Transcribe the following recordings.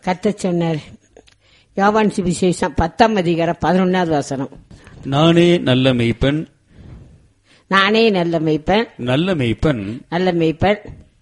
கத்த சொன்னார் யோவான் சுவிசேஷம் பத்தாம் அதிகாரம் பதினொன்னாவது வசனம் நானே நல்ல மெய்ப்பன் நானே நல்ல மேய்ப்பன் நல்ல மெய்ப்பன் நல்ல மேய்ப்பன்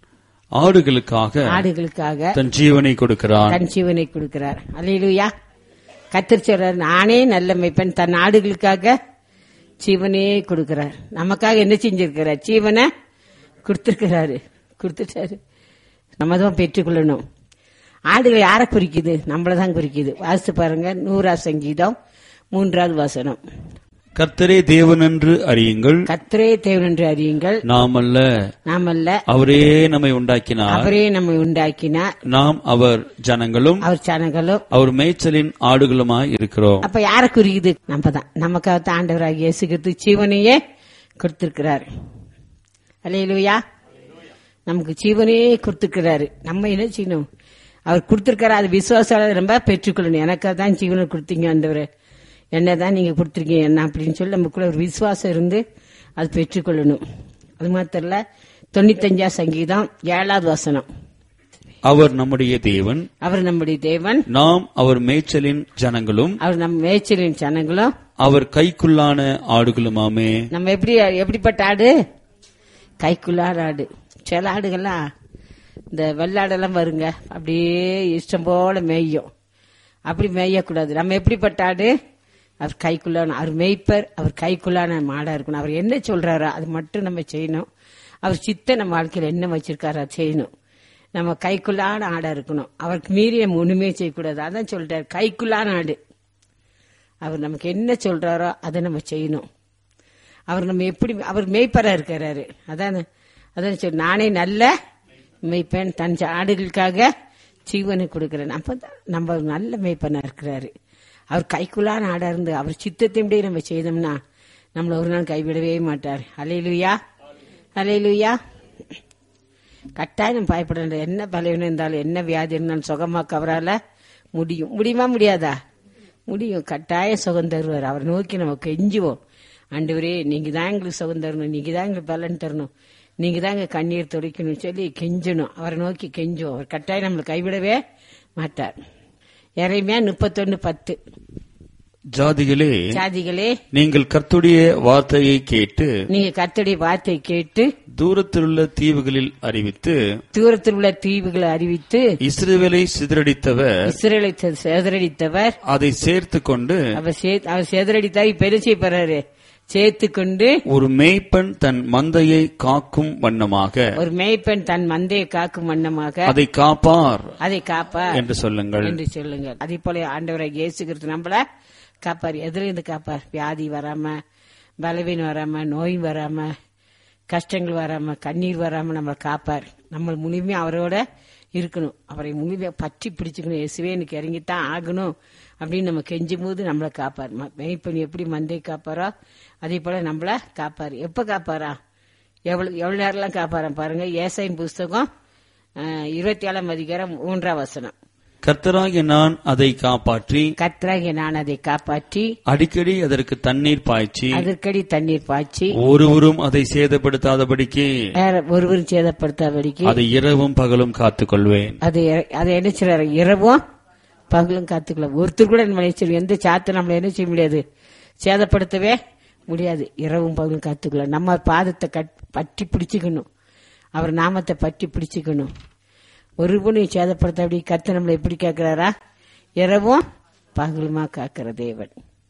ஆடுகளுக்காக ஆடுகளுக்காக தன் ஜீவனை கொடுக்கிறான் தன் ஜீவனை கொடுக்கிறார் அல்லேலூயா கத்தர் சொல்றார் நானே நல்ல மேய்ப்பன் தன் ஆடுகளுக்காக ஜீவனே கொடுக்கிறார் நமக்காக என்ன செஞ்சிருக்கிறார் ஜீவனை கொடுத்திருக்கிறாரு கொடுத்துட்டாரு நம்ம தான் பெற்றுக்கொள்ளணும் ஆடுகள் யாரை குறிக்குது நம்மள தான் குறிக்குது வாசித்து பாருங்க நூறா சங்கீதம் மூன்றாவது வசனம் கர்த்தரே தேவன் என்று அறியுங்கள் கத்தரே தேவன் என்று அறியுங்கள் நாமல்ல நாமல்ல அவரே நம்மை உண்டாக்கினார் அவரே நம்மை உண்டாக்கினார் நாம் அவர் ஜனங்களும் அவர் சனங்களும் அவர் மேய்ச்சலின் ஆடுகளுமாய் இருக்கிறோம் அப்ப யார குறிக்குது நம்ம தான் நமக்காக ஆண்டவராக இயேசுகிறது ஜீவனையே கொடுத்திருக்கிறார் அல்லையிலுயா நமக்கு ஜீவனையே கொடுத்திருக்கிறாரு நம்ம என்ன செய்யணும் அவர் கொடுத்திருக்காரு அது விசுவாசால நம்ம பெற்றுக்கொள்ளணும் எனக்காக தான் ஜீவனை கொடுத்தீங்க ஆண்டவரே என்ன தான் நீங்க கொடுத்துருக்கீங்க என்ன அப்படின்னு சொல்லி நமக்குள்ள ஒரு விசுவாசம் இருந்து அது பெற்றுக்கொள்ளணும் அது மாத்திரம் இல்ல தொண்ணூத்தஞ்சா சங்கீதம் ஏழாவது வசனம் அவர் நம்முடைய தேவன் அவர் நம்முடைய தேவன் நாம் அவர் மேய்ச்சலின் ஜனங்களும் அவர் நம்ம மேய்ச்சலின் சனங்களும் அவர் கைக்குள்ளான ஆடுகளுமாமே நம்ம எப்படி எப்படிப்பட்ட ஆடு கைக்குள்ளாட ஆடு சில ஆடுகள்லாம் இந்த வெள்ளாடெல்லாம் வருங்க அப்படியே இஷ்டம் போல மேயும் அப்படி மேயக்கூடாது நம்ம எப்படிப்பட்ட ஆடு அவர் கைக்குள்ளான அவர் மேய்ப்பர் அவர் கைக்குள்ளான மாடா இருக்கணும் அவர் என்ன சொல்றாரோ அது மட்டும் நம்ம செய்யணும் அவர் சித்த நம்ம வாழ்க்கையில் என்ன வச்சிருக்காரோ அதை செய்யணும் நம்ம கைக்குள்ளான ஆடா இருக்கணும் அவருக்கு மீறி நம்ம ஒண்ணுமே செய்யக்கூடாது அதான் சொல்லிட்டாரு கைக்குள்ளான ஆடு அவர் நமக்கு என்ன சொல்றாரோ அதை நம்ம செய்யணும் அவர் நம்ம எப்படி அவர் மேய்ப்பரா இருக்கிறாரு அதான் அதான் சொல்லி நானே நல்ல மேய்ப்பேன் தன் ஆடுகளுக்காக ஜீவனை கொடுக்கிறேன் அப்ப தான் நம்ம ஒரு நல்ல மேய்ப்பனா இருக்கிறாரு அவர் கைக்குள்ளான ஆடா இருந்து அவர் சித்தத்தின்படி நம்ம செய்தோம்னா நம்மள ஒரு நாள் கைவிடவே மாட்டார் அலையிலுயா அலையிலுயா கட்டாயம் பயப்பட வேண்டாம். என்ன பலவீனம் இருந்தாலும் என்ன வியாதி இருந்தாலும் சுகமாக்க அவரால முடியும் முடியுமா முடியாதா முடியும் கட்டாயம் சுகம் தருவார் அவரை நோக்கி நம்ம கெஞ்சுவோம் ஆண்டவரே நீங்க தான் எங்களுக்கு சுகம் தரணும் நீங்க தான் எங்களுக்கு பலன் தரணும் நீங்க தான் எங்க கண்ணீர் துடைக்கணும் சொல்லி கெஞ்சணும் அவரை நோக்கி கெஞ்சுவோம் அவர் கட்டாயம் நம்மளை கைவிடவே மாட்டார் இறைமையா முப்பத்தொன்னு பத்து ஜாதிகளே சாதிகளே நீங்கள் கர்த்துடைய வார்த்தையை கேட்டு நீங்க கர்த்தருடைய வார்த்தை கேட்டு தூரத்திலுள்ள தீவுகளில் அறிவித்து தூரத்தில் உள்ள தீவுகளை அறிவித்து இஸ்ரவேலை சிதறடித்தவர் இஸ்ரேலை சேதரடித்தவர் அதை சேர்த்து கொண்டு அவர் சே- அவர் சேதரடித்தா இப்ப என்ன செய்ய போறாரு சேர்த்து கொண்டு ஒரு மேய்ப்பன் தன் மந்தையை காக்கும் வண்ணமாக ஒரு மேய்ப்பெண் தன் மந்தையை காக்கும் வண்ணமாக அதை காப்பார் அதை காப்பா என்று சொல்லுங்கள் என்று சொல்லுங்கள் அதே போல ஆண்டவரை இயேசுகிறது நம்மள காப்பார் எதுல இருந்து காப்பார் வியாதி வராம பலவீனம் வராம நோய் வராம கஷ்டங்கள் வராம கண்ணீர் வராம நம்மளை காப்பார் நம்ம முழுமையா அவரோட இருக்கணும் அவரை முழுமையா பற்றி பிடிச்சுக்கணும் இயேசுவே எனக்கு இறங்கித்தான் ஆகணும் அப்படின்னு நம்ம கெஞ்சும் போது நம்மளை காப்பார் ம- மேய்ப்பன் எப்படி மந்தை காப்பாரோ அதே போல நம்மள காப்பார் எப்ப காப்பாரா எவ்வளவு எவ்வளவு நேரம்லாம் காப்பாராம் பாருங்க ஏசாயின் புஸ்தகம் அஹ், இருபத்தி ஏழாம் அதிகாரம் மூன்றாம் வசனம் கர்த்தராகிய நான் அதை காப்பாற்றி கத்ராகிய நான் அதை காப்பாற்றி அடிக்கடி அதற்கு தண்ணீர் பாய்ச்சி அதற்கடி தண்ணீர் பாய்ச்சி ஒருவரும் அதை சேதப்படுத்தாதபடிக்கு வேற ஒருவரும் சேதப்படுத்தாதபடிக்கு அதை இரவும் பகலும் காத்துக்கொள்வேன் அது அதை என்ன செய்யறாரு இரவும் பகலும் காத்துக்கலாம் ஒருத்தர் கூட நம்ம என்ன செய்ய எந்த சாத்து நம்மள என்ன செய்ய முடியாது சேதப்படுத்தவே முடியாது இரவும் பகலும் காத்துக்கலாம் நம்ம பாதத்தை கட் பற்றி பிடிச்சுக்கணும் அவர் நாமத்தை பற்றி பிடிச்சுக்கணும் ஒருவனையும் சேதப்படுத்த அப்படி கத்து நம்மளை எப்படி கேட்கிறாரா இரவும் பகலுமா காக்கிற தேவன்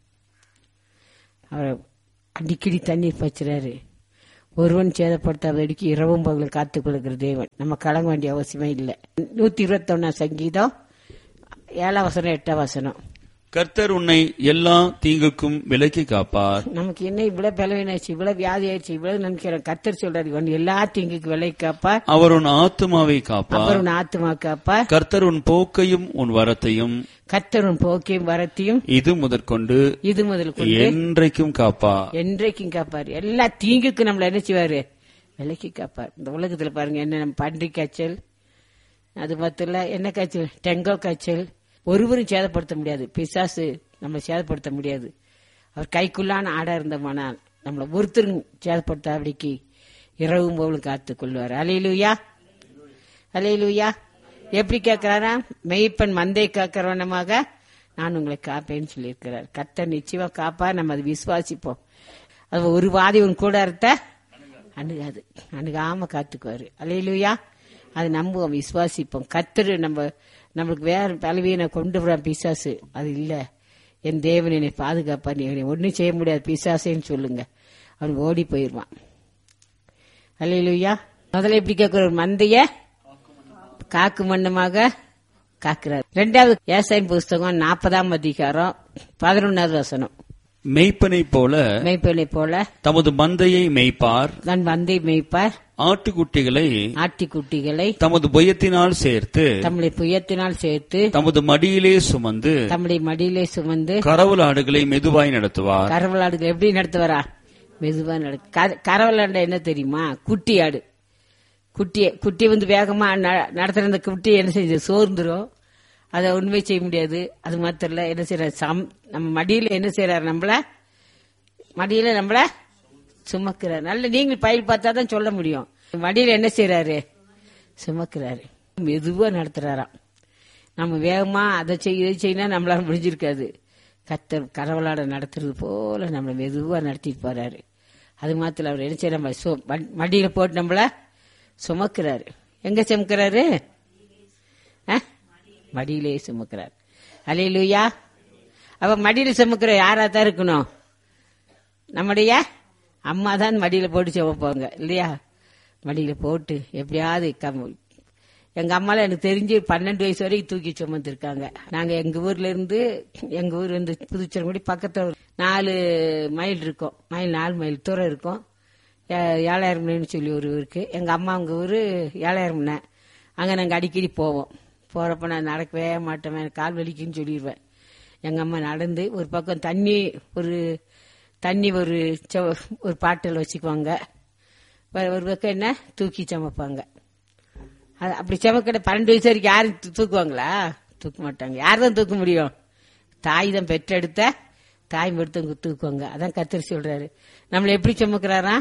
அவரை அடிக்கடி தண்ணீர் பச்சுறாரு ஒருவன் சேதப்படுத்தாதடிக்கு இரவும் பகலும் காத்துக் கொள்கிற தேவன் நம்ம கலங்க வேண்டிய அவசியமே இல்லை நூத்தி இருபத்தி சங்கீதம் ஏழாம் வசனம் எட்டாம் வசனம் கர்த்தர் உன்னை எல்லா தீங்குக்கும் விலக்கி காப்பார் நமக்கு என்ன இவ்வளவு பலவீனாச்சு இவ்வளவு வியாதி ஆயிடுச்சு இவ்வளவு நினைக்கிறோம் கத்தர் சொல்றாரு இவன் எல்லா தீங்குக்கு விலை காப்பார் அவர் உன் ஆத்துமாவை காப்பார் அப்புறம் ஆத்துமா காப்பார் கர்த்தர் உன் போக்கையும் உன் வரத்தையும் கத்தரும் போக்கையும் வரத்தையும் இது முதற்கொண்டு இது முதல் கொண்டு என்றைக்கும் காப்பார் என்றைக்கும் காப்பார் எல்லா தீங்குக்கும் நம்மள என்ன செய்வாரு விலைக்கு காப்பார் இந்த உலகத்துல பாருங்க என்ன நம்ம பன்றி காய்ச்சல் அது மட்டும் இல்ல என்ன காய்ச்சல் டெங்கோ காய்ச்சல் ஒருவரும் சேதப்படுத்த முடியாது பிசாசு நம்மளை சேதப்படுத்த முடியாது அவர் கைக்குள்ளான ஆடா இருந்தோமானால் நம்மளை ஒருத்தரும் சேதப்படுத்தாபடிக்கு இரவும் போலும் காத்துக் கொள்வார் அலையிலுயா அலையிலுயா எப்படி கேட்கிறாரா மெய்ப்பன் மந்தை காக்கிறவனமாக நான் உங்களை காப்பேன்னு சொல்லியிருக்கிறார் கர்த்தர் நிச்சயமா காப்பா நம்ம அதை விசுவாசிப்போம் அது ஒரு வாதி உன் கூட இருத்த அணுகாது அணுகாம காத்துக்குவாரு அலையிலுயா அது நம்புவோம் விசுவாசிப்போம் கர்த்தர் நம்ம நம்மளுக்கு வேற பலவீனை கொண்டு வர பிசாசு அது இல்ல என் தேவன் என்னை பாதுகாப்பா நீ ஒன்னும் செய்ய முடியாது பிசாசேன்னு சொல்லுங்க அவன் ஓடி போயிடுவான் அல்லையா முதல்ல எப்படி கேட்கிற ஒரு மந்தைய காக்கு மண்ணமாக காக்கிறார் ரெண்டாவது ஏசாயின் புஸ்தகம் நாற்பதாம் அதிகாரம் பதினொன்னாவது வசனம் மெய்ப்பனைப் போல மெய்ப்பனை போல தமது மந்தையை மேய்ப்பார் தன் மந்தை மேய்ப்பார் ஆட்டுக்குட்டிகளை ஆட்டிக்குட்டிகளை தமது புயத்தினால் சேர்த்து தம்முடைய புயத்தினால் சேர்த்து தமது மடியிலே சுமந்து தம்முடைய மடியிலே சுமந்து கரவல் ஆடுகளை மெதுவாய் நடத்துவார் கரவலாடுகள் எப்படி நடத்துவாரா மெதுவா நட கரவலாண்ட என்ன தெரியுமா குட்டி ஆடு குட்டியை குட்டி வந்து வேகமா ந- நடத்துற அந்த குட்டி என்ன செஞ்சு சோர்ந்துரும் அதை உண்மை செய்ய முடியாது அது மாத்திரம் இல்ல என்ன செய்யறாரு சம் நம்ம மடியில என்ன செய்யறாரு நம்மள மடியில நம்மள சுமக்கிறார் நல்ல நீங்கள் பயில் பார்த்தா தான் சொல்ல முடியும் மடியில என்ன செய்யறாரு சுமக்கிறாரு மெதுவா நடத்துறாராம் நம்ம வேகமா அதை செய்ய இதை செய்யினா நம்மளால முடிஞ்சிருக்காது கத்தர் கரவலாட நடத்துறது போல நம்மளை மெதுவா நடத்திட்டு போறாரு அது மாத்திரம் அவர் என்ன செய்ய நம்ம சு- ம- மடியில போட்டு நம்மள சுமக்கிறாரு எங்க சுமக்கிறாரு ஆ? மடியிலே சுமக்கிறார் அலையிலுயா அவ மடியில சுமக்கிற யாரா தான் இருக்கணும் நம்முடைய அம்மா தான் மடியில போட்டு சுமப்பாங்க இல்லையா மடியில போட்டு எப்படியாவது கம்- எங்க அம்மால எனக்கு தெரிஞ்சு பன்னெண்டு வயசு வரைக்கும் தூக்கி சுமந்துருக்காங்க நாங்க எங்க ஊர்ல இருந்து எங்க ஊர் வந்து புதுச்சேரி பக்கத்துல ஒரு நாலு மைல் இருக்கும் மைல் நாலு மைல் தூரம் இருக்கும் ஏ- ஏழாயிரம் மணின்னு சொல்லி ஒரு ஊருக்கு எங்க அம்மா அவங்க ஊரு ஏழாயிரம் மணி அங்க நாங்க அடிக்கடி போவோம் போறப்ப நான் நடக்கவே மாட்டேன் எனக்கு கால் வலிக்குன்னு சொல்லிடுவேன் எங்க அம்மா நடந்து ஒரு பக்கம் தண்ணி ஒரு தண்ணி ஒரு செவ- ஒரு பாட்டில் வச்சுக்குவாங்க வேற ஒரு பக்கம் என்ன தூக்கி சமைப்பாங்க அது அப்படி சமைக்கிற பன்னெண்டு வயசு வரைக்கும் யாரும் தூ- தூக்குவாங்களா தூக்க மாட்டாங்க யார் தான் தூக்க முடியும் தாய் தான் பெற்றெடுத்த தாய் மட்டும் தூக்குவாங்க அதான் கத்திரி சொல்றாரு நம்மளை எப்படி சுமக்கிறாரா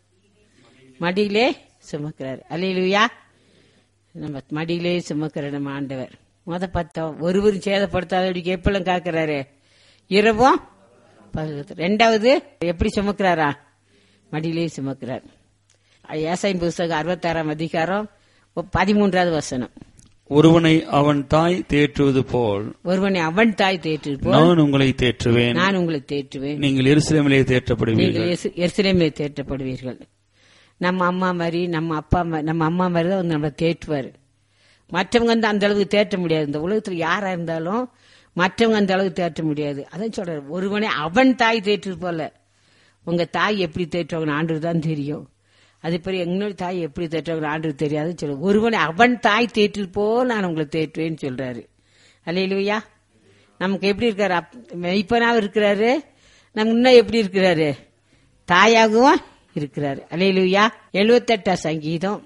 மடியிலே சுமக்கிறாரு அல்லையிலுயா நம்ம மடியிலே சுமக்கிற நம்ம ஆண்டவர் முத பார்த்தோம் ஒருவரும் சேதப்படுத்தாதபடிக்கு எப்பெல்லாம் காக்குறாரு இரவும் பகலும். ரெண்டாவது எப்படி சுமக்கிறாரா மடியிலே சுமக்கிறார் ஏசாயின் புஸ்தகம் அறுபத்தாறாம் அதிகாரம் பதிமூன்றாவது வசனம் ஒருவனை அவன் தாய் தேற்றுவது போல் ஒருவனை அவன் தாய் தேற்றிருப்போம் நான் உங்களை தேற்றுவேன் நான் உங்களை தேற்றுவேன் நீங்கள் எருசலேமிலே தேற்றப்படுவீர்கள் நீங்கள் எசு- எருசலேமிலே தேற்றப்படுவீர்கள் நம்ம அம்மா மாதிரி நம்ம அப்பா மா- நம்ம அம்மா மாதிரி தான் வந்து நம்மளை தேற்றுவாரு மற்றவங்க வந்து அந்த அளவுக்கு தேற்ற முடியாது இந்த உலகத்துல யாரா இருந்தாலும் மற்றவங்க அந்த அளவுக்கு தேற்ற முடியாது அதான் சொல்றாரு ஒருவனே அவன் தாய் தேற்று போல உங்க தாய் எப்படி தேற்றுவாங்க ஆண்டு தான் தெரியும் அதே மாதிரி எங்களோட தாய் எப்படி தேற்றுவாங்க ஆண்டு தெரியாதுன்னு சொல்ல ஒருவனை அவன் தாய் தேற்று போல் நான் உங்களை தேற்றுவேன்னு சொல்றாரு அல்லையிலுயா நமக்கு எப்படி இருக்காரு அப்- மெய்ப்பனாவும் இருக்கிறாரு நம்ம இன்னும் எப்படி இருக்கிறாரு தாயாகவும் இருக்கிறாரு அலையிலுயா எழுபத்தெட்டாம் சங்கீதம்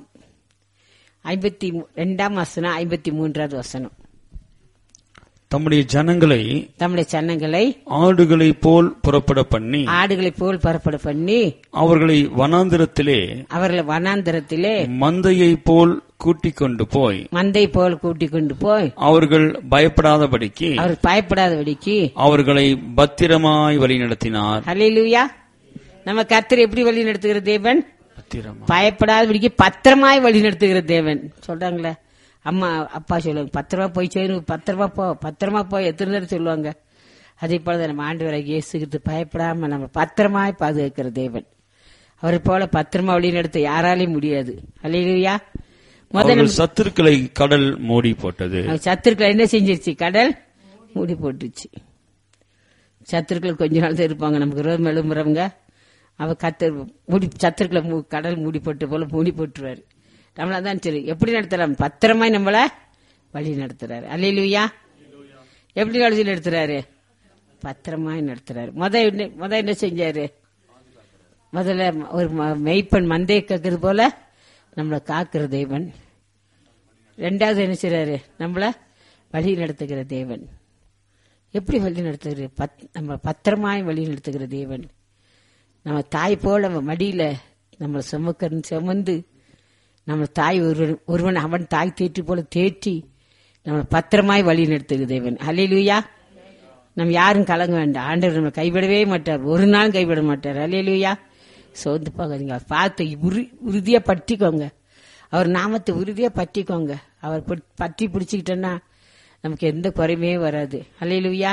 ஐம்பத்தி மூ- ரெண்டாம் வசனம் ஐம்பத்தி மூன்றாவது வசனம் தம்முடைய ஜனங்களை தம்முடைய சன்னங்களை ஆடுகளைப் போல் புறப்பட பண்ணி ஆடுகளை போல் பரப்பட பண்ணி அவர்களை வனாந்திரத்திலே அவர்களை வனாந்தரத்திலே மந்தையைப் போல் கூட்டிக் கொண்டு போய் மந்தை போல் கூட்டிக் கொண்டு போய் அவர்கள் பயப்படாதபடிக்கு அவர் பயப்படாதபடிக்கு அவர்களை பத்திரமாய் வழிநடத்தினார் ஹalleluya நம்ம கர்த்தர் எப்படி வழி நடத்துகிற தேவன் பத்திரமா பயப்படாதபடிக்கு பத்திரமாய் வழி நடத்துகிற தேவன் சொல்றாங்களே அம்மா அப்பா சொல்லுவாங்க பத்திரமா போய் சேரு பத்திரமா போ பத்திரமா போய் எத்தனை தடவை சொல்லுவாங்க அதே போல நம்ம ஆண்டவராக இயேசுகிறது பயப்படாம நம்ம பத்திரமாய் பாதுகாக்கிற தேவன் அவரை போல பத்திரமா வழி நடத்த யாராலையும் முடியாது அல்லையா முதல்ல அவர்கள் சத்துருக்களை கடல் மூடி போட்டது சத்துருக்களை என்ன செஞ்சிருச்சு கடல் மூடி போட்டுச்சு சத்துருக்கள் கொஞ்ச நாள் தான் இருப்பாங்க நமக்கு ரோம் எழும்புறவங்க அவ கத்தர் மூடி சத்துருக்களை மூ- கடல் மூடி போட்டு போல மூடி போட்டுருவாரு நம்மளா தான் சரி எப்படி நடத்துறாரு பத்திரமாய் நம்மள வழி நடத்துறாரு அல்லையிலுயா எப்படி வழி நடத்துறாரு பத்திரமாய் நடத்துறாரு முத என்ன- முத என்ன செஞ்சாரு முதல்ல ஒரு ம- மெய்ப்பன் மந்தையை கேட்கறது போல நம்மளை காக்கிற தேவன் ரெண்டாவது என்ன செய்றாரு நம்மள வழி நடத்துகிற தேவன் எப்படி வழி நடத்துகிற பத் நம்ம பத்திரமாய் வழி நடத்துகிற தேவன் நம்ம தாய் போல நம்ம மடியில நம்மளை சுமக்க சுமந்து நம்ம தாய் ஒருவன் ஒருவன் அவன் தாய் தேற்றி போல தேற்றி நம்மளை பத்திரமாய் வழி நடத்துகு தேவன் ஹalleluya நம்ம யாரும் கலங்க வேண்டாம் ஆண்டவர் நம்மளை கைவிடவே மாட்டார் ஒரு நாள் கைவிட மாட்டார் ஹalleluya சோர்ந்து போகாதீங்க அவர் பார்த்து உறு உறுதியா பற்றிக்கோங்க அவர் நாமத்தை உறுதியா பற்றிக்கோங்க அவர் பட்- பற்றி பிடிச்சிக்கிட்டோன்னா நமக்கு எந்த குறையுமே வராது ஹalleluya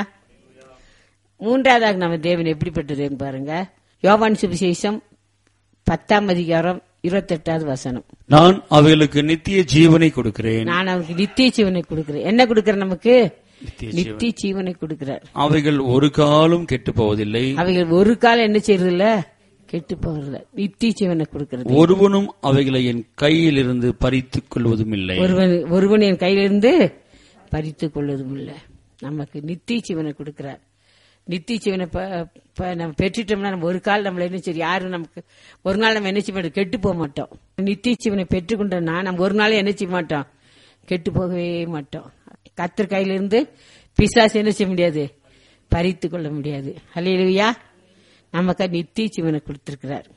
மூன்றாவதாக நம்ம தேவன் எப்படிப்பட்டதுன்னு பாருங்க யோவான் சுவிசேஷம் பத்தாம் அதிகாரம் இருபத்தெட்டாவது வசனம் நான் அவைகளுக்கு நித்திய ஜீவனை கொடுக்கிறேன் நான் அவருக்கு நித்திய ஜீவனை கொடுக்கிறேன் என்ன கொடுக்கிறேன் நமக்கு நித்திய நித்திய ஜீவனை கொடுக்கிறார் அவைகள் ஒரு காலும் கெட்டு போவதில்லை அவைகள் ஒரு காலம் என்ன செய்யறது இல்ல கெட்டு போறதில்ல நித்திய ஜீவனை கொடுக்கிறது ஒருவனும் அவைகளை என் கையிலிருந்து பறித்துக் கொள்வதும் இல்லை ஒருவன் ஒருவன் என் கையிலிருந்து பறித்துக் கொள்வதும் இல்ல நமக்கு நித்திய ஜீவனை கொடுக்கிறார் நித்திய ஜீவனை ப- ப- நம்ம பெற்றுட்டோம்னா நம்ம ஒரு கால் நம்மள என்ன சரி யாரும் நமக்கு ஒரு நாள் நம்ம என்ன செய்ய மாட்டோம் கெட்டு போக மாட்டோம் நித்திய ஜீவனை பெற்றுக்கொண்டோம்னா நம்ம ஒரு நாள் என்ன செய்ய மாட்டோம் கெட்டு போகவே மாட்டோம் கத்தர் கையிலிருந்து பிசாசு என்ன செய்ய முடியாது பறித்து கொள்ள முடியாது ஹalleluya நமக்கு நித்திய ஜீவனை கொடுத்திருக்கிறார்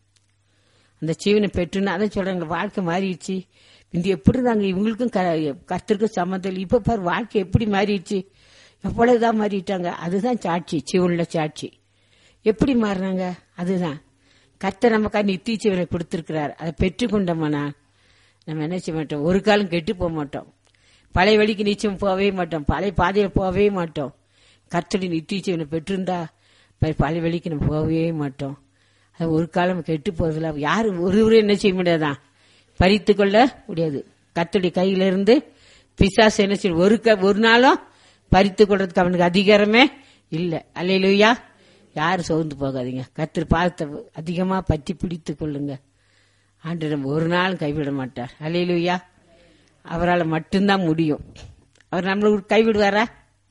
அந்த ஜீவனை பெற்றுன்னு அதான் சொல்றாங்க வாழ்க்கை மாறிடுச்சு இந்த எப்படி இருந்தாங்க இவங்களுக்கும் க- கர்த்தருக்கும் சம்மந்தம் இல்லை. இப்ப பாரு வாழ்க்கை எப்படி மாறிடுச்சு எவ்வளவுதான் மாறிட்டாங்க அதுதான் சாட்சி சிவனுள்ள சாட்சி எப்படி மாறினாங்க அதுதான் கர்த்தர் நமக்காக நித்திய ஜீவனை கொடுத்திருக்கிறார் அதை பெற்றுக்கொண்டோம்னா நம்ம என்ன செய்ய மாட்டோம் ஒரு காலம் கெட்டு போக மாட்டோம் பழைய வழிக்கு நிச்சயம் போகவே மாட்டோம் பழைய பாதையில் போகவே மாட்டோம் கர்த்தருடைய நித்திய ஜீவனை பெற்றிருந்தா ப- பழைய வழிக்கு நம்ம போகவே மாட்டோம் அது ஒரு காலம் கெட்டு போறதில்ல யாரும் ஒருவரும் என்ன செய்ய முடியாதான் பறித்து கொள்ள முடியாது கர்த்தருடைய கையில இருந்து பிசாசு என்ன செய்யும் ஒரு க- ஒரு நாளும் பறித்து கொள்றதுக்கு அவனுக்கு அதிகாரமே இல்ல அல்லையிலுயா யாரும் சோர்ந்து போகாதீங்க கர்த்தர் பாதத்தை அதிகமா பற்றி பிடித்து கொள்ளுங்க ஆண்டு நம்ம ஒரு நாள் கைவிட மாட்டார் அல்லையிலுயா அவரால் மட்டும்தான் முடியும் அவர் நம்மளுக்கு கைவிடுவாரா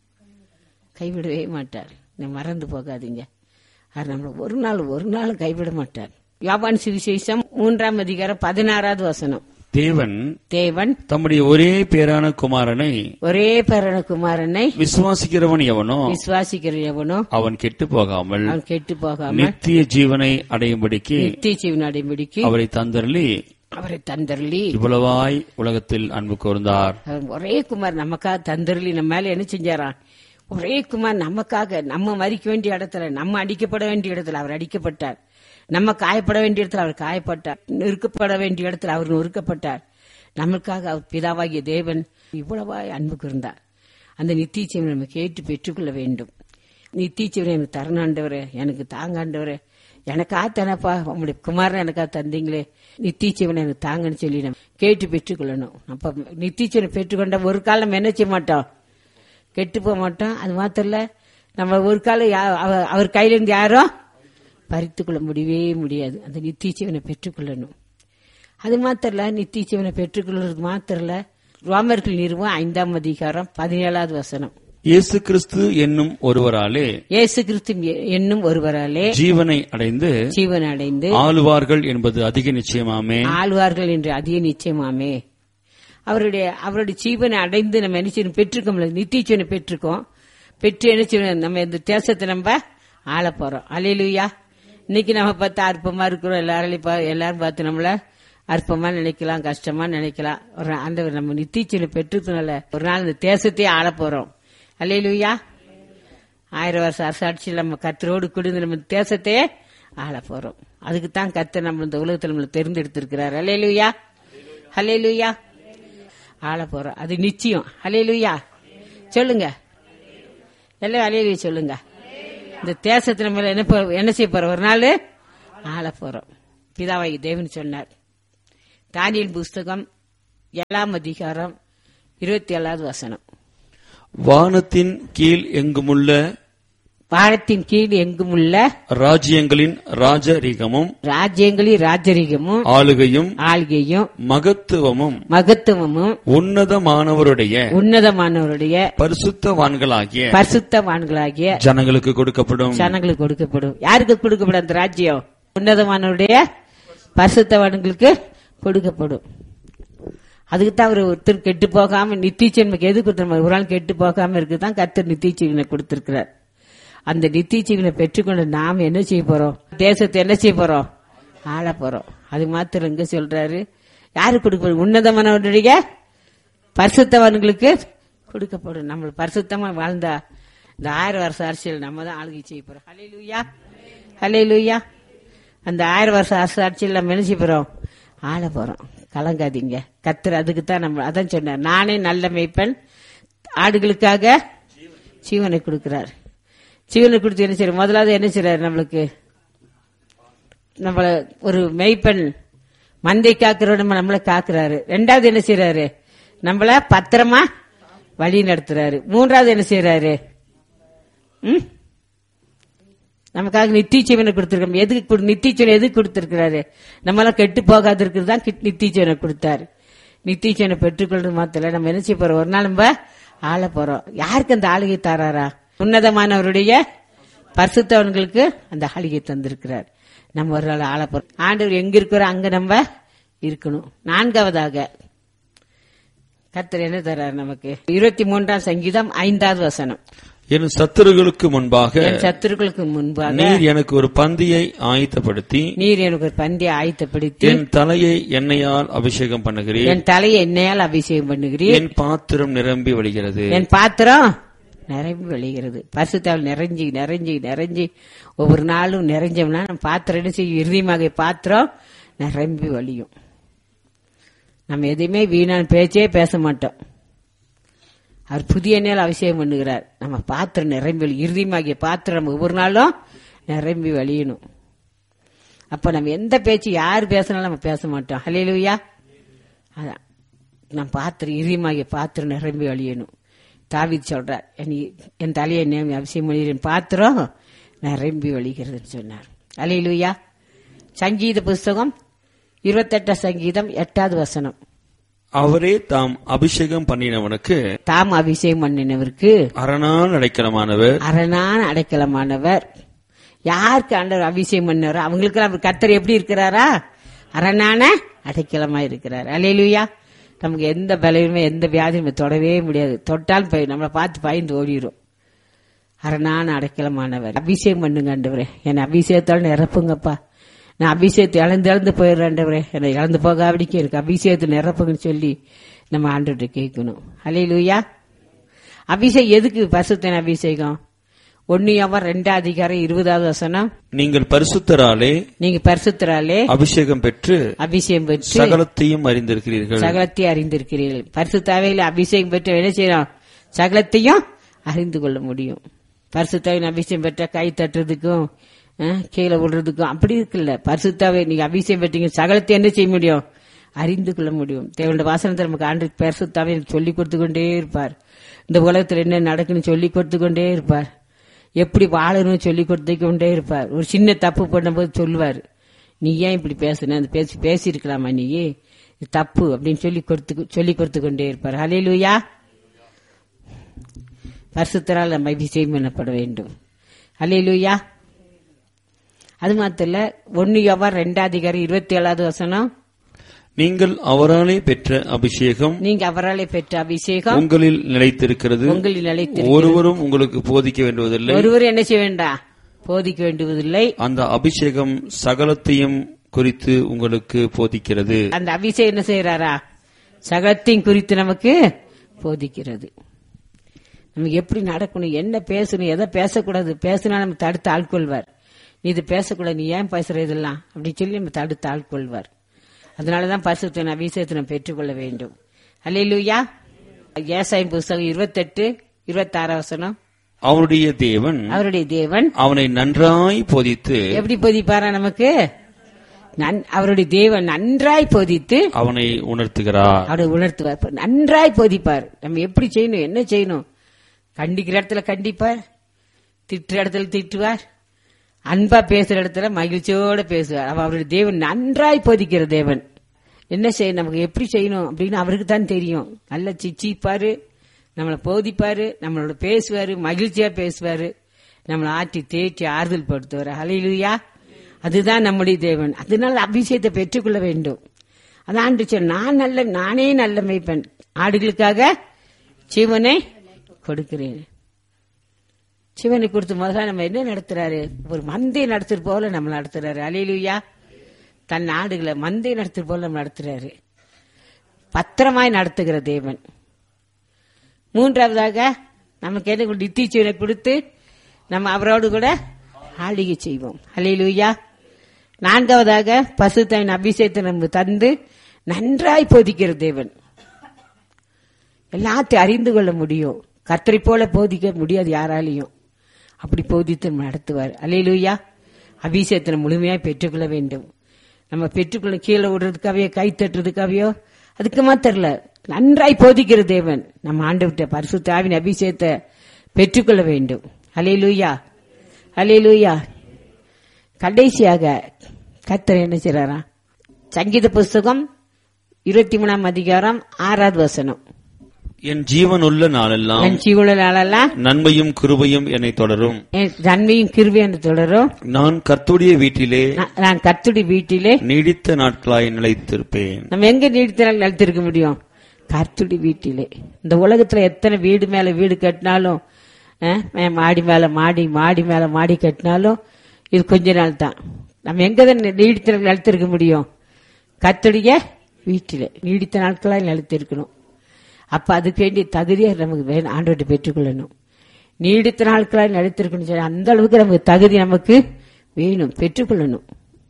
கைவிடவே மாட்டார் நீ மறந்து போகாதீங்க அவர் நம்மளை ஒரு நாள் ஒரு நாள் கைவிட மாட்டார் யாபான் சுவிசேஷம் மூன்றாம் அதிகாரம் பதினாறாவது வசனம் தேவன் தேவன் தம்முடைய ஒரே பேரான குமாரனை ஒரே பேரன குமாரனை விசுவாசிக்கிறவன் எவனோ விசுவாசிக்கிற எவனோ அவன் கெட்டு போகாமல் அவன் கெட்டு போகாம நித்திய ஜீவனை அடையும்படிக்கு நித்திய ஜீவன் அடைமுடிக்கு அவரை தந்தரலி அவரை தந்தருளி இவ்வளவாய் உலகத்தில் அன்பு கூர்ந்தார் அவர் ஒரே குமார் நமக்காக தந்தருளி நம்ம மேல என்ன செஞ்சாராம் ஒரே குமார் நமக்காக நம்ம மறிக்க வேண்டிய இடத்துல நம்ம அடிக்கப்பட வேண்டிய இடத்துல அவர் அடிக்கப்பட்டார் நம்ம காயப்பட வேண்டிய இடத்துல அவர் காயப்பட்டார் நெருக்கப்பட வேண்டிய இடத்துல அவர் நொறுக்கப்பட்டார் நமக்காக அவர் பிதாவாகிய தேவன் இவ்வளவாய் அன்பு கூர்ந்தார் அந்த நித்திய ஜீவனை நம்ம கேட்டு பெற்றுக்கொள்ள வேண்டும் நித்திய ஜீவனை எனக்கு தரணாண்டவரே எனக்கு தாங்காண்டவரே எனக்கா தானப்பா உங்களுடைய குமாரன் எனக்கா தந்தீங்களே நித்திய ஜீவனை எனக்கு தாங்கன்னு சொல்லி நம்ம கேட்டு பெற்றுக்கொள்ளணும் அப்ப நித்திய ஜீவனை பெற்றுக்கொண்ட ஒரு காலம் நம்ம என்ன செய்ய மாட்டோம் கெட்டு போக மாட்டோம் அது மாத்திரம் இல்ல நம்ம ஒரு காலம் யா- அவ- அவர் கையில இருந்து யாரும் பறித்து கொள்ள முடியவே முடியாது அந்த நித்திய ஜீவனை பெற்றுக்கொள்ளணும் அது மாத்திரம் இல்ல நித்திய ஜீவனை பெற்றுக்கொள்றது மாத்திரம் இல்ல ரோமர்கள் நிறுவம் ஐந்தாம் அதிகாரம் பதினேழாவது வசனம் இயேசு கிறிஸ்து என்னும் ஒருவராலே இயேசு கிறிஸ்து என்னும் ஒருவராலே ஜீவனை அடைந்து ஜீவன் அடைந்து ஆளுவார்கள் என்பது அதிக நிச்சயமாமே ஆழ்வார்கள் என்று அதிக நிச்சயமாமே அவருடைய அவருடைய ஜீவனை அடைந்து நம்ம என்ன செய்யணும் பெற்றிருக்கோம்ல நித்திய ஜீவனை பெற்றிருக்கோம் பெற்று என்ன செய்யணும் நம்ம இந்த தேசத்தை நம்ம ஆள போறோம் அலையிலுயா இன்னைக்கு நம்ம பார்த்து அற்பமா இருக்கிறோம் எல்லாரையும் பா- எல்லாரும் பார்த்து நம்மள அற்பமா நினைக்கலாம் கஷ்டமா நினைக்கலாம் ஒரு ஆண்டவர் நம்ம நித்திய ஜீவனை பெற்றுக்கனால ஒரு நாள் இந்த தேசத்தையே ஆள போறோம் அலையிலுயா ஆயிரம் வருஷம் அரசாட்சியில் நம்ம கத்தரோடு குடிந்து நம்ம தேசத்தையே ஆள போறோம் அதுக்கு தான் கத்த நம்ம இந்த உலகத்தில் நம்மளை தேர்ந்தெடுத்திருக்கிறார் ஹalleluya ஹalleluya ஆள போறோம் அது நிச்சயம் ஹalleluya சொல்லுங்க எல்லாம் ஹalleluya சொல்லுங்க இந்த தேசத்தை நம்ம என்ன போ- என்ன செய்ய போறோம் ஒரு நாள் ஆள போறோம் பிதாவாகி தேவன் சொன்னார் தானியல் புஸ்தகம் ஏழாம் அதிகாரம் இருபத்தி ஏழாவது வசனம் வானத்தின் கீழ் எங்குமுள்ள வானத்தின் கீழ் எங்கும் உள்ள ராஜ்யங்களின் ராஜரீகமும் ராஜ்யங்களின் ராஜரிகமும் ஆளுகையும் ஆள்கையும் மகத்துவமும் மகத்துவமும் உன்னதமானவருடைய உன்னதமானவருடைய பரிசுத்தவான்களாகிய பரிசுத்தவான்களாகிய ஜனங்களுக்கு கொடுக்கப்படும் ஜனங்களுக்கு கொடுக்கப்படும் யாருக்கு கொடுக்கப்படும் அந்த ராஜ்யம் உன்னதமானவருடைய பரிசுத்தவான்களுக்கு கொடுக்கப்படும் அதுக்கு தான் அவர் ஒருத்தர் கெட்டு போகாம நித்தியச்சன்மைக்கு எது கொடுத்தாரு ஒரு நாள் கெட்டு போகாம இருக்குதான் கர்த்தர் நித்தியச்சீவனை கொடுத்திருக்கிறார் அந்த நித்தியச்சீவனை பெற்றுக்கொண்டு நாம் என்ன செய்ய போறோம் தேசத்தை என்ன செய்ய போறோம் ஆள போறோம் அது மாத்திரம் இங்க சொல்றாரு யாரு கொடுக்க உன்னதமானவருடைய பரிசுத்தவன்களுக்கு கொடுக்கப்படும் நம்ம பரிசுத்தமா வாழ்ந்தா இந்த ஆயிரம் வருஷம் அரசியல் நம்ம தான் ஆளுகை செய்ய போறோம் ஹலே லூயா ஹலே லூயா அந்த ஆயிரம் வருஷம் அரசு ஆட்சியில் நம்ம என்ன செய்ய போறோம் ஆள போறோம் கலங்காதீங்க கத்துற அதுக்கு தான் நம்ம அதான் சொன்னார் நானே நல்ல மேய்ப்பன் ஆடுகளுக்காக ஜீவனை கொடுக்கிறார் ஜீவனை கொடுத்து என்ன செய்யறாரு முதலாவது என்ன செய்யறாரு நம்மளுக்கு நம்மள ஒரு மெய்ப்பெண் மந்தை காக்கிறோட நம்மள காக்குறாரு ரெண்டாவது என்ன செய்யறாரு நம்மள பத்திரமா வழி நடத்துறாரு மூன்றாவது என்ன செய்யறாரு ம்? நமக்காக நித்திய ஜீவனை கொடுத்திருக்கோம் எதுக்கு கொடு- நித்திய ஜீவனை எதுக்கு கொடுத்திருக்கிறாரு நம்மளாம் கெட்டு போகாது இருக்கிறது தான் நித்திய ஜீவனை கொடுத்தாரு நித்திய ஜீவனை பெற்றுக்கொள்றது மாத்திர நம்ம என்ன செய்ய போறோம் ஒரு நாள் நம்ம ஆள போறோம் யாருக்கு அந்த ஆளுகை தாராரா உன்னதமானவருடைய பரிசுத்தவன்களுக்கு அந்த ஆளுகை தந்திருக்கிறார் நம்ம ஒரு நாள் ஆள போறோம் ஆண்டவர் எங்க இருக்கிறோம் அங்க நம்ம இருக்கணும் நான்காவதாக கர்த்தர் என்ன தர்றாரு நமக்கு இருபத்தி மூன்றாம் சங்கீதம் ஐந்தாவது வசனம் என் சத்துருகளுக்கு முன்பாக என் சத்துருக்களுக்கு முன்பாக நீர் எனக்கு ஒரு பந்தியை ஆயத்தப்படுத்தி நீர் எனக்கு ஒரு பந்தியை ஆயத்தப்படுத்தி என் தலையை எண்ணெயால் அபிஷேகம் பண்ணுகிறீர் என் தலையை எண்ணெயால் அபிஷேகம் பண்ணுகிறீர் என் பாத்திரம் நிரம்பி வழிகிறது என் பாத்திரம் நிரம்பி வெளிகிறது பரிசுத்தாவில் நிறைஞ்சி நிறைஞ்சி நிறைஞ்சி ஒவ்வொரு நாளும் நிறைஞ்சோம்னா நம்ம பாத்திரம் என்ன செய்யும் இறுதியாக பாத்திரம் நிரம்பி வழியும் நம்ம எதையுமே வீணான பேச்சே பேச மாட்டோம் அவர் புதிய எண்ணெயால் அபிஷேகம் பண்ணுகிறார் நம்ம பாத்திரம் நிரம்பி வழி இறுதியமாகிய பாத்திரம் நம்ம ஒவ்வொரு நாளும் நிரம்பி வழியணும் அப்ப நம்ம எந்த பேச்சு யார் பேசினாலும் நம்ம பேச மாட்டோம் ஹalleluya அதான் நான் பாத்திரம் இறுதியமாகிய பாத்திரம் நிரம்பி வழியணும் தாவித் சொல்றார் என் என் தலையை நேமி அவசியம் பண்ணிடுறேன் பாத்திரம் நிரம்பி வழிகிறதுன்னு சொன்னார் அலையிலுயா சங்கீத புஸ்தகம் இருபத்தெட்டாம் சங்கீதம் எட்டாவது வசனம் அவரே தாம் அபிஷேகம் பண்ணினவனுக்கு தாம் அபிஷேகம் பண்ணினவருக்கு அரணால் அடைக்கலமானவர் அரணான அடைக்கலமானவர் யாருக்கு ஆண்டவர் அபிஷேகம் பண்ணாரோ அவங்களுக்கு அவர் கர்த்தர் எப்படி இருக்கிறாரா அரணான அடைக்கலமா இருக்கிறார் அலையிலுயா நமக்கு எந்த பலவீனமே எந்த வியாதியும் தொடவே முடியாது தொட்டாலும் போய் நம்மளை பார்த்து பயந்து ஓடிடும் அரணான அடைக்கலமானவர் அபிஷேகம் பண்ணுங்க ஆண்டவரே என்னை அபிஷேகத்தால் நிரப்புங்கப்பா நான் அபிஷேகத்தை இழந்து இழந்து போயிடுறேன் ஆண்டவரே என்னை இழந்து போகாவிடிக்கு எனக்கு அபிஷேகத்தை நிரப்புங்கன்னு சொல்லி நம்ம ஆண்டவர்கிட்ட கேட்கணும் அலையிலுயா அபிஷேகம் எதுக்கு பரிசுத்தன அபிஷேகம் ஒன்னியவன் ரெண்டாம் அதிகாரம் இருபதாவது வசனம் நீங்கள் பரிசுத்தராலே நீங்க பரிசுத்தராலே அபிஷேகம் பெற்று அபிஷேகம் பெற்று சகலத்தையும் அறிந்திருக்கிறீர்கள் சகலத்தை அறிந்திருக்கிறீர்கள் பரிசுத்தாவையில் அபிஷேகம் பெற்று என்ன செய்யணும் சகலத்தையும் அறிந்து கொள்ள முடியும் பரிசுத்தாவின் அபிஷேகம் பெற்ற கை தட்டுறதுக்கும் அஹ், கீழே விடுறதுக்கும் அப்படி இருக்குல்ல பரிசுத்தாவை நீங்க அபிஷேகம் பெற்றீங்க சகலத்தை என்ன செய்ய முடியும் அறிந்து கொள்ள முடியும் தேவனுடைய வாசனத்தை நமக்கு ஆண்டு பரிசுத்தாவை சொல்லி கொடுத்து கொண்டே இருப்பார் இந்த உலகத்தில் என்ன நடக்குன்னு சொல்லி கொடுத்து கொண்டே இருப்பார் எப்படி வாழணும்னு சொல்லி கொடுத்து கொண்டே இருப்பார் ஒரு சின்ன தப்பு பண்ணும்போது சொல்லுவார் நீ ஏன் இப்படி பேசுன அந்த பேசி பேசியிருக்கலாமா நீ இது தப்பு அப்படின்னு சொல்லி கொடுத்து சொல்லி கொடுத்து கொண்டே இருப்பார் ஹalleluya பரிசுத்தரால் நம்ம அபிஷேகம் பண்ணப்பட வேண்டும் ஹalleluya அது மாத்திரம் இல்ல ஒன்னு யோவான் ரெண்டாம் அதிகாரம் இருபத்தி ஏழாவது வசனம் நீங்கள் அவராலே பெற்ற அபிஷேகம் நீங்க அவராலே பெற்ற அபிஷேகம் உங்களில் நிலைத்திருக்கிறது உங்களில் நிலைத்து ஒருவரும் உங்களுக்கு போதிக்க வேண்டுவதில்லை ஒருவர் என்ன செய்ய வேண்டாம் போதிக்க வேண்டுவதில்லை அந்த அபிஷேகம் சகலத்தையும் குறித்து உங்களுக்கு போதிக்கிறது அந்த அபிஷேகம் என்ன செய்யறாரா சகலத்தையும் குறித்து நமக்கு போதிக்கிறது நமக்கு எப்படி நடக்கணும் என்ன பேசணும் எதை பேசக்கூடாது பேசினா நம்ம தடுத்து ஆட்கொள்வார் நீ இது பேசக்கூடாது நீ ஏன் பேசுற இதெல்லாம் அப்படின்னு சொல்லி நம்ம தடுத்து ஆட்கொள்வார் அதனாலதான் பரிசுத்த அபிஷேகத்தை நம்ம பெற்றுக்கொள்ள வேண்டும் அல்லையா ஏசாயம் புஸ்தகம் இருபத்தெட்டு இருபத்தாறு வசனம் அவருடைய தேவன் அவருடைய தேவன் அவனை நன்றாய் போதித்து எப்படி போதிப்பாரா நமக்கு நன்- அவருடைய தேவன் நன்றாய் போதித்து அவனை உணர்த்துகிறார் அவரை உணர்த்துவார் இப்ப நன்றாய் போதிப்பார் நம்ம எப்படி செய்யணும் என்ன செய்யணும் கண்டிக்கிற இடத்துல கண்டிப்பார் திட்டுற இடத்துல திட்டுவார் அன்பா பேசுற இடத்துல மகிழ்ச்சியோட பேசுவார் அவ அவருடைய தேவன் நன்றாய் போதிக்கிற தேவன் என்ன செய்யணும் நமக்கு எப்படி செய்யணும் அப்படின்னு அவருக்கு தான் தெரியும் நல்லா சிச்சிப்பாரு நம்மளை போதிப்பாரு நம்மளோட பேசுவாரு மகிழ்ச்சியா பேசுவாரு நம்மளை ஆட்டி தேற்றி ஆறுதல் படுத்துவார் ஹalleluya அதுதான் நம்முடைய தேவன் அதனால அபிஷேகத்தை பெற்றுக்கொள்ள வேண்டும் அதான் ஆண்டு சொன்ன, நான் நல்ல நானே நல்ல மேய்ப்பன் ஆடுகளுக்காக ஜீவனை கொடுக்கிறேன் சிவனை கொடுத்து முதல்ல நம்ம என்ன நடத்துறாரு ஒரு மந்தை நடத்துறது போல நம்ம நடத்துறாரு அலையிலுயா தன் ஆடுகளை மந்தை நடத்துறது போல நம்ம நடத்துறாரு பத்திரமாய் நடத்துகிற தேவன் மூன்றாவதாக நமக்கு என்ன நித்திச்சீவனை கொடுத்து நம்ம அவரோடு கூட ஆளுகை செய்வோம் ஹalleluya நான்காவதாக பசுத்தாயின் அபிஷேகத்தை நம்ம தந்து நன்றாய் போதிக்கிற தேவன் எல்லாத்தையும் அறிந்து கொள்ள முடியும் கத்தரை போல போதிக்க முடியாது யாராலையும் அப்படி போதித்து நம்ம நடத்துவார் அலையிலுயா அபிஷேகத்தை நம்ம முழுமையாக பெற்றுக்கொள்ள வேண்டும் நம்ம பெற்றுக்கொள்ள கீழே விடுறதுக்காவையோ கை தட்டுறதுக்காவையோ அதுக்கு மாத்திரல நன்றாய் போதிக்கிற தேவன் நம்ம ஆண்டு விட்ட பரிசுத்தாவின் அபிஷேகத்தை பெற்றுக்கொள்ள வேண்டும் அலையிலுயா அலையிலுயா கடைசியாக கத்தர் என்ன செய்றாரா சங்கீத புஸ்தகம் இருபத்தி மூணாம் அதிகாரம் ஆறாவது வசனம் என் ஜீவன் உள்ள நாளெல்லாம் என் ஜீவன நாளெல்லாம் நன்மையும் கிருபையும் என்னை தொடரும் என் நன்மையும் கிருபை என்று தொடரும் நான் கர்த்துடைய வீட்டிலே நான் நான் கர்த்துடைய வீட்டிலே நீடித்த நாட்களாய் நிலைத்திருப்பேன் நம்ம எங்க நீடித்தனால் நிலைத்திருக்க முடியும் கர்த்துடைய வீட்டிலே இந்த உலகத்துல எத்தனை வீடு மேல வீடு கட்டினாலும் அஹ், மே- மாடி மேல மாடி மாடி மேல மாடி கட்டினாலும் இது கொஞ்ச நாள் தான் நம்ம எங்க தான் நீடித்த நாள் நிலைத்திருக்க முடியும் கர்த்தருடைய வீட்டிலே நீடித்த நாட்களாக நிலைத்திருக்கணும் அப்ப அதுக்கு வேண்டிய தகுதியை நமக்கு வேணும் ஆண்டோட்டு பெற்றுக்கொள்ளணும் நீடித்த நாட்களாக நிலைத்திருக்கணும் சொல்லி அந்த அளவுக்கு நமக்கு தகுதி நமக்கு வேணும் பெற்றுக்கொள்ளணும்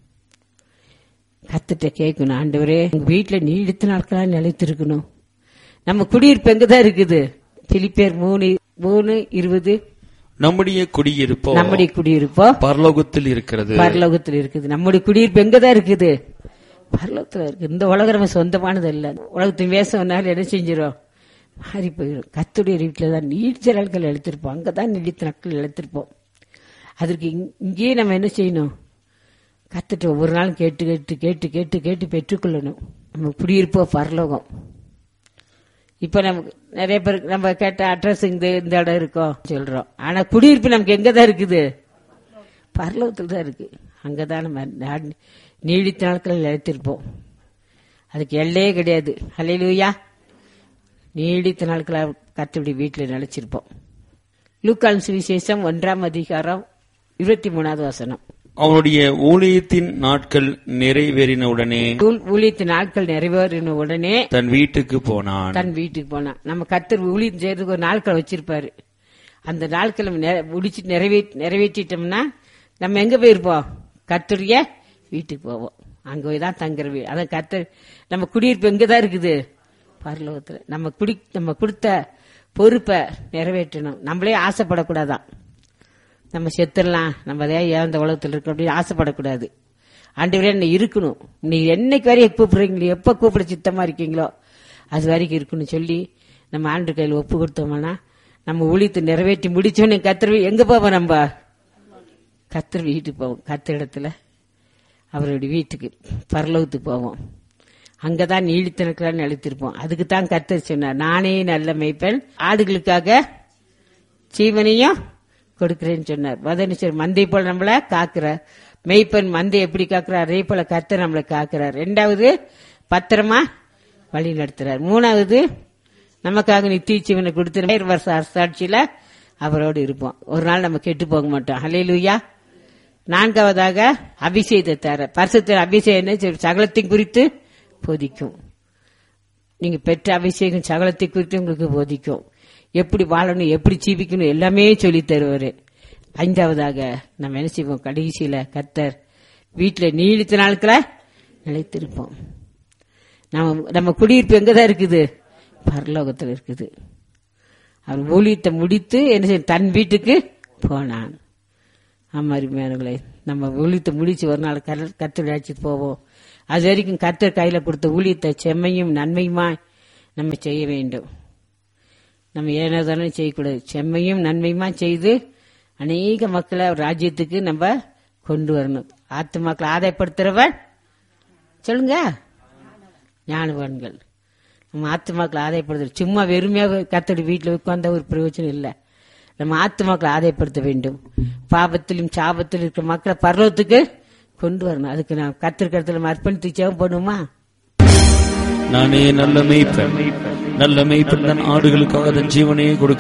கத்துட்ட கேட்கணும் ஆண்டவரே உங்க வீட்டுல நீடித்த நாட்களா நிலைத்திருக்கணும் நம்ம குடியிருப்பு எங்கதான் இருக்குது பிலிப்பேர் மூணு மூணு இருபது நம்முடைய குடியிருப்போ நம்முடைய குடியிருப்போ பரலோகத்தில் இருக்கிறது பரலோகத்துல இருக்குது நம்முடைய குடியிருப்பு எங்கதான் இருக்குது பரலோகத்துல இருக்கு இந்த உலகம் நம்ம சொந்தமானது இல்ல உலகத்தின் வேசம்னால என்ன செஞ்சிடும் மாறி போயிடும் கத்துடைய வீட்டுல தான் நீடித்த நாட்கள் எழுத்திருப்போம் அங்கதான் நீடித்த நாட்கள் எழுத்திருப்போம் அதற்கு இங்- இங்கேயே நம்ம என்ன செய்யணும் கத்துட்டு ஒவ்வொரு நாளும் கேட்டு கேட்டு கேட்டு கேட்டு கேட்டு பெற்றுக்கொள்ளணும் நம்ம குடியிருப்போ பரலோகம் இப்ப நமக்கு நிறைய பேர் நம்ம கேட்ட அட்ரஸ் இந்த இந்த இடம் இருக்கோம் சொல்றோம் ஆனா குடியிருப்பு நமக்கு எங்க தான் இருக்குது பரலோகத்தில் தான் இருக்கு அங்கதான் நம்ம நா- நீடித்த நாட்கள் நிலைத்திருப்போம் அதுக்கு எல்லையே கிடையாது ஹalleluya நீடித்த நாட்களாக கத்தபடி வீட்டில் நிலைச்சிருப்போம் லூக்கான் சுவிசேஷம் ஒன்றாம் அதிகாரம் இருபத்தி மூணாவது வசனம் அவனுடைய ஊழியத்தின் நாட்கள் நிறைவேறினவுடனே ஊ- ஊழியத்து நாட்கள் நிறைவேறின உடனே தன் வீட்டுக்கு போனான் தன் வீட்டுக்கு போனான் நம்ம கத்தர் ஊழியம் செய்யறதுக்கு ஒரு நாட்கள் வச்சிருப்பாரு அந்த நாட்கள் நம்ம நிறை- முடிச்சு நிறைவே நிறைவேற்றிட்டோம்னா நம்ம எங்க போயிருப்போம் கத்தருடைய வீட்டுக்கு போவோம் அங்க போய் தான் தங்குற வீடு அதான் கத்தர் நம்ம குடியிருப்பு எங்க தான் இருக்குது பரலோகத்துல நம்ம குடி நம்ம கொடுத்த பொறுப்பை நிறைவேற்றணும் நம்மளே ஆசைப்படக்கூடாதான் நம்ம செத்துடலாம் நம்ம அதே ஏன் இந்த உலகத்தில் இருக்கோம் அப்படின்னு ஆசைப்படக்கூடாது ஆண்டவரே என்ன இருக்கணும் நீ என்னைக்கு வரையும் கூப்பிடுறீங்களோ எப்ப கூப்பிட சித்தமா இருக்கீங்களோ அது வரைக்கும் இருக்கணும்னு சொல்லி நம்ம ஆண்டு கையில் ஒப்பு கொடுத்தோம்னா நம்ம ஊழியத்தை நிறைவேற்றி முடிச்சோன்னு கத்திர எங்க போவோம் நம்ம கத்திர வீட்டுக்கு போவோம் கத்திர இடத்துல அவருடைய வீட்டுக்கு பரலோகத்துக்கு போவோம் அங்கதான் நீடித்தனக்கெல்லாம் நிலைத்திருப்போம் அதுக்கு தான் கத்தர் சொன்னார் நானே நல்ல மெய்ப்பெண் ஆடுகளுக்காக ஜீவனையும் கொடுக்கிறேன்னு சொன்னார் மதனிச்சர் மந்தை போல நம்மள காக்கிறார் மெய்ப்பெண் மந்தை எப்படி காக்கிறார் அதே போல கர்த்தர் நம்மளை காக்கிறார் ரெண்டாவது பத்திரமா வழி நடத்துறார் மூணாவது நமக்காக நித்திய ஜீவனை கொடுத்து வருஷ அரசாட்சியில அவரோடு இருப்போம் ஒரு நாள் நம்ம கெட்டு போக மாட்டோம் ஹalleluya நான்காவதாக அபிஷேகத்தை தர பரிசுத்த அபிஷேகம் என்ன செய்யும்? சகலத்தையும் குறித்து போதிக்கும் நீங்க பெற்ற அபிஷேகம் சகலத்தை குறித்து உங்களுக்கு போதிக்கும் எப்படி வாழணும் எப்படி ஜீவிக்கணும் எல்லாமே சொல்லி தருவாரு ஐந்தாவதாக நம்ம என்ன செய்வோம் கடைசியில கத்தர் வீட்டுல நீடித்த நாட்கள நிலைத்திருப்போம் நம்ம நம்ம குடியிருப்பு எங்கதான் இருக்குது பரலோகத்தில் இருக்குது அவர் ஊழியத்தை முடித்து என்ன செய்ய தன் வீட்டுக்கு போனான் ஆமா அருமையானங்களே நம்ம ஊழியத்தை முடிச்சு ஒரு நாள் கத்தர் அழைச்சிட்டு போவோம் அது வரைக்கும் கத்தர் கையில கொடுத்த ஊழியத்தை செம்மையும் நன்மையுமா நம்ம செய்ய வேண்டும் நம்ம ஏனோதானே செய்யக்கூடாது செம்மையும் நன்மையுமா செய்து அநேக மக்களை அவர் ராஜ்யத்துக்கு நம்ம கொண்டு வரணும் ஆத்துமாக்களை ஆதாயப்படுத்துறவன் சொல்லுங்க ஞானவான்கள் நம்ம ஆத்துமாக்களை ஆதாயப்படுத்த சும்மா வெறுமையாக கத்தடி வீட்டில் உட்கார்ந்த ஒரு பிரயோஜனம் இல்லை நம்ம ஆத்துமாக்களை ஆதாயப்படுத்த வேண்டும் பாபத்திலும் சாபத்திலும் இருக்கிற மக்களை பர்வத்துக்கு கொண்டு வரணும் அதுக்கு நான் கத்திருக்கிறதுல அர்ப்பணித்து சேவம் பண்ணுமா நானே நல்ல மேய்ப்பன் நல்ல மேய்ப்பன் தன் ஆடுகளுக்காக தன் ஜீவனையே கொடுக்க